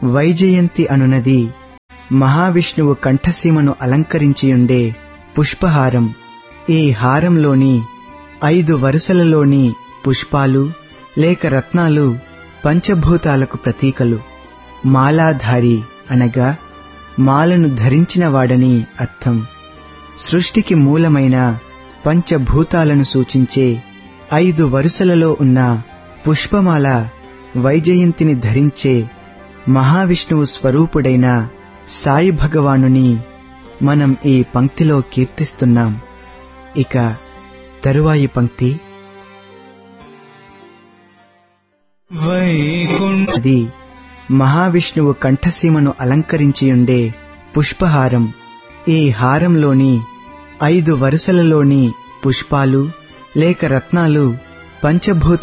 వైజయంతి అనునది మహావిష్ణువు కంఠసీమను అలంకరించియుండే పుష్పహారం ఈ హారంలోని ఐదు వరుసలలోని పుష్పాలు లేక రత్నాలు పంచభూతాలకు ప్రతీకలు మాలాధారి అనగా మాలను ధరించినవాడని అర్థం సృష్టికి మూలమైన పంచభూతాలను సూచించే ఐదు వరుసలలో ఉన్న పుష్పమాల వైజయంతిని ధరించే మహావిష్ణువు స్వరూపుడైన సాయి భగవానుని మనం ఈ పంక్తిలో కీర్తిస్తున్నాం ఇక తరువాయి పంక్తి వైకుంఠ అది మహావిష్ణువు కంఠసీమను అలంకరించియుండే పుష్పహారం ఈ హారంలోని ఐదు వరుసలలోని పుష్పాలు లేక రత్నాలు పంచభూత